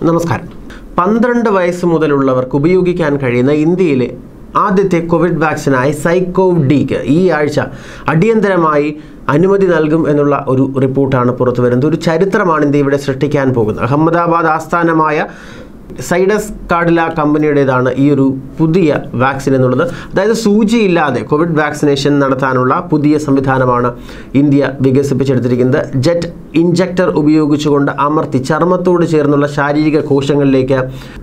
നമസ്കാരം പന്ത്രണ്ട് വയസ്സ് മുതലുള്ളവർക്ക് ഉപയോഗിക്കാൻ കഴിയുന്ന ഇന്ത്യയിലെ ആദ്യത്തെ കോവിഡ് വാക്സിനായ സൈക്കോവ് ഡിക്ക് ഈ ആഴ്ച അടിയന്തരമായി അനുമതി നൽകും എന്നുള്ള ഒരു റിപ്പോർട്ടാണ് പുറത്തു വരുന്നത് ഒരു ചരിത്രമാണ് ഇന്ത്യ ഇവിടെ സൃഷ്ടിക്കാൻ പോകുന്നത് അഹമ്മദാബാദ് ആസ്ഥാനമായ സൈഡസ് കാർഡില കമ്പനിയുടേതാണ് ഈ ഒരു പുതിയ വാക്സിൻ എന്നുള്ളത് അതായത് സൂചിയില്ലാതെ കോവിഡ് വാക്സിനേഷൻ നടത്താനുള്ള പുതിയ സംവിധാനമാണ് ഇന്ത്യ വികസിപ്പിച്ചെടുത്തിരിക്കുന്നത് ജെറ്റ് ഇഞ്ചക്ടർ ഉപയോഗിച്ചുകൊണ്ട് അമർത്തി ചർമ്മത്തോട് ചേർന്നുള്ള ശാരീരിക കോശങ്ങളിലേക്ക്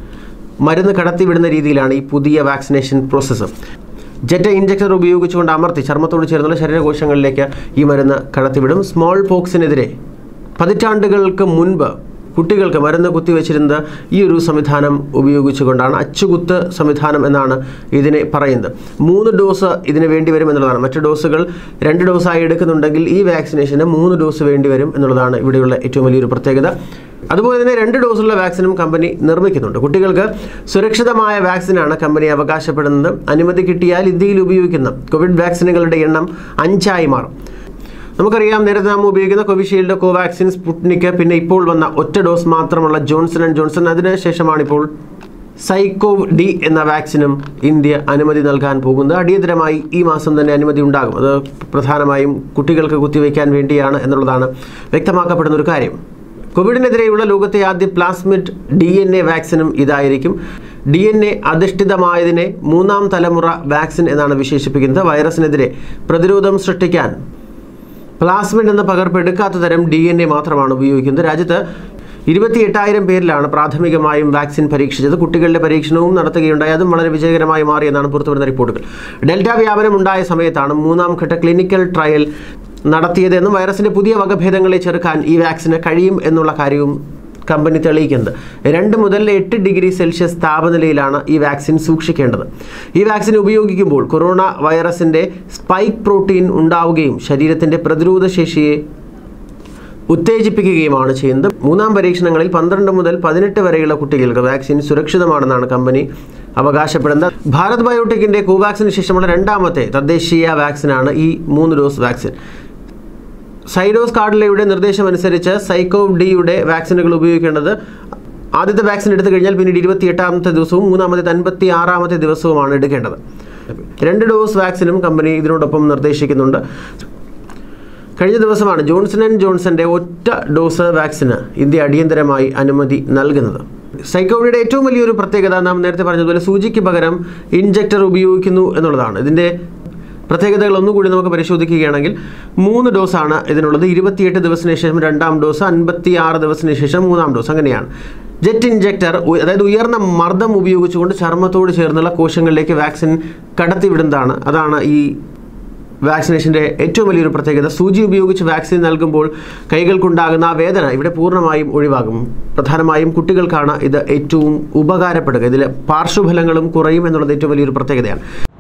മരുന്ന് കടത്തിവിടുന്ന രീതിയിലാണ് ഈ പുതിയ വാക്സിനേഷൻ പ്രോസസ്സ് ജെറ്റ് ഇഞ്ചക്ടർ ഉപയോഗിച്ചുകൊണ്ട് അമർത്തി ചർമ്മത്തോട് ചേർന്നുള്ള ശരീരകോശങ്ങളിലേക്ക് ഈ മരുന്ന് കടത്തിവിടും സ്മോൾ പോക്സിനെതിരെ പതിറ്റാണ്ടുകൾക്ക് മുൻപ് കുട്ടികൾക്ക് മരുന്ന് കുത്തിവെച്ചിരുന്നത് ഈ ഒരു സംവിധാനം ഉപയോഗിച്ചുകൊണ്ടാണ് അച്ചുകുത്ത് സംവിധാനം എന്നാണ് ഇതിനെ പറയുന്നത് മൂന്ന് ഡോസ് ഇതിന് വേണ്ടി വരും എന്നുള്ളതാണ് മറ്റു ഡോസുകൾ രണ്ട് ഡോസായി എടുക്കുന്നുണ്ടെങ്കിൽ ഈ വാക്സിനേഷന് മൂന്ന് ഡോസ് വേണ്ടി വരും എന്നുള്ളതാണ് ഇവിടെയുള്ള ഏറ്റവും വലിയൊരു പ്രത്യേകത അതുപോലെ തന്നെ രണ്ട് ഡോസുള്ള വാക്സിനും കമ്പനി നിർമ്മിക്കുന്നുണ്ട് കുട്ടികൾക്ക് സുരക്ഷിതമായ വാക്സിനാണ് കമ്പനി അവകാശപ്പെടുന്നത് അനുമതി കിട്ടിയാൽ ഇന്ത്യയിൽ ഉപയോഗിക്കുന്ന കോവിഡ് വാക്സിനുകളുടെ എണ്ണം അഞ്ചായി മാറും നമുക്കറിയാം നേരത്തെ നാം ഉപയോഗിക്കുന്ന കോവിഷീൽഡ് കോവാക്സിൻ സ്പുട്നിക് പിന്നെ ഇപ്പോൾ വന്ന ഒറ്റ ഡോസ് മാത്രമുള്ള ജോൺസൺ ആൻഡ് ജോൺസൺ അതിന് ശേഷമാണ് ഇപ്പോൾ സൈക്കോവ് ഡി എന്ന വാക്സിനും ഇന്ത്യ അനുമതി നൽകാൻ പോകുന്നത് അടിയന്തരമായി ഈ മാസം തന്നെ അനുമതി ഉണ്ടാകും അത് പ്രധാനമായും കുട്ടികൾക്ക് കുത്തിവയ്ക്കാൻ വേണ്ടിയാണ് എന്നുള്ളതാണ് വ്യക്തമാക്കപ്പെടുന്ന ഒരു കാര്യം കോവിഡിനെതിരെയുള്ള ലോകത്തെ ആദ്യ പ്ലാസ്മിഡ് ഡി എൻ എ വാക്സിനും ഇതായിരിക്കും ഡി എൻ എ അധിഷ്ഠിതമായതിനെ മൂന്നാം തലമുറ വാക്സിൻ എന്നാണ് വിശേഷിപ്പിക്കുന്നത് വൈറസിനെതിരെ പ്രതിരോധം സൃഷ്ടിക്കാൻ പ്ലാസ്മിഡ് എന്ന പകർപ്പ് എടുക്കാത്ത തരം ഡി എൻ എ മാത്രമാണ് ഉപയോഗിക്കുന്നത് രാജ്യത്ത് ഇരുപത്തി എട്ടായിരം പേരിലാണ് പ്രാഥമികമായും വാക്സിൻ പരീക്ഷിച്ചത് കുട്ടികളുടെ പരീക്ഷണവും നടത്തുകയുണ്ടായി അതും വളരെ വിജയകരമായി മാറിയെന്നാണ് പുറത്തുവരുന്ന റിപ്പോർട്ടുകൾ ഡെൽറ്റ വ്യാപനം ഉണ്ടായ സമയത്താണ് മൂന്നാം ഘട്ട ക്ലിനിക്കൽ ട്രയൽ നടത്തിയതെന്നും വൈറസിന്റെ പുതിയ വകഭേദങ്ങളെ ചെറുക്കാൻ ഈ വാക്സിന് കഴിയും എന്നുള്ള കാര്യവും കമ്പനി തെളിയിക്കുന്നത് രണ്ട് മുതൽ എട്ട് ഡിഗ്രി സെൽഷ്യസ് താപനിലയിലാണ് ഈ വാക്സിൻ സൂക്ഷിക്കേണ്ടത് ഈ വാക്സിൻ ഉപയോഗിക്കുമ്പോൾ കൊറോണ വൈറസിന്റെ സ്പൈക്ക് പ്രോട്ടീൻ ഉണ്ടാവുകയും ശരീരത്തിന്റെ പ്രതിരോധ ശേഷിയെ ഉത്തേജിപ്പിക്കുകയുമാണ് ചെയ്യുന്നത് മൂന്നാം പരീക്ഷണങ്ങളിൽ പന്ത്രണ്ട് മുതൽ പതിനെട്ട് വരെയുള്ള കുട്ടികൾക്ക് വാക്സിൻ സുരക്ഷിതമാണെന്നാണ് കമ്പനി അവകാശപ്പെടുന്നത് ഭാരത് ബയോടെക്കിന്റെ കോവാക്സിന് ശേഷമുള്ള രണ്ടാമത്തെ തദ്ദേശീയ വാക്സിനാണ് ഈ മൂന്ന് ഡോസ് വാക്സിൻ സൈഡോസ് കാർഡിലയുടെ നിർദ്ദേശമനുസരിച്ച് സൈക്കോവ് ഡിയുടെ വാക്സിനുകൾ ഉപയോഗിക്കേണ്ടത് ആദ്യത്തെ വാക്സിൻ എടുത്തു കഴിഞ്ഞാൽ പിന്നീട് ഇരുപത്തി എട്ടാമത്തെ ദിവസവും മൂന്നാമത്തെ അൻപത്തി ആറാമത്തെ ദിവസവുമാണ് എടുക്കേണ്ടത് രണ്ട് ഡോസ് വാക്സിനും കമ്പനി ഇതിനോടൊപ്പം നിർദ്ദേശിക്കുന്നുണ്ട് കഴിഞ്ഞ ദിവസമാണ് ജോൺസൺ ആൻഡ് ജോൺസന്റെ ഒറ്റ ഡോസ് വാക്സിന് ഇന്ത്യ അടിയന്തരമായി അനുമതി നൽകുന്നത് സൈക്കോവിഡിയുടെ ഏറ്റവും വലിയൊരു പ്രത്യേകത നാം നേരത്തെ പറഞ്ഞതുപോലെ സൂചിക്ക് പകരം ഇൻജക്ടർ ഉപയോഗിക്കുന്നു എന്നുള്ളതാണ് ഇതിൻ്റെ പ്രത്യേകതകൾ ഒന്നുകൂടി നമുക്ക് പരിശോധിക്കുകയാണെങ്കിൽ മൂന്ന് ഡോസാണ് ഇതിനുള്ളത് ഇരുപത്തിയെട്ട് ദിവസത്തിന് ശേഷം രണ്ടാം ഡോസ് അൻപത്തി ആറ് ദിവസത്തിന് ശേഷം മൂന്നാം ഡോസ് അങ്ങനെയാണ് ജെറ്റ് ഇഞ്ചക്ടർ അതായത് ഉയർന്ന മർദ്ദം ഉപയോഗിച്ചുകൊണ്ട് ചർമ്മത്തോട് ചേർന്നുള്ള കോശങ്ങളിലേക്ക് വാക്സിൻ കടത്തിവിടുന്നതാണ് അതാണ് ഈ വാക്സിനേഷൻ്റെ ഏറ്റവും വലിയൊരു പ്രത്യേകത സൂചി ഉപയോഗിച്ച് വാക്സിൻ നൽകുമ്പോൾ കൈകൾക്കുണ്ടാകുന്ന ആ വേദന ഇവിടെ പൂർണ്ണമായും ഒഴിവാകും പ്രധാനമായും കുട്ടികൾക്കാണ് ഇത് ഏറ്റവും ഉപകാരപ്പെടുക ഇതിലെ പാർശ്വഫലങ്ങളും കുറയും എന്നുള്ളത് ഏറ്റവും വലിയൊരു പ്രത്യേകതയാണ്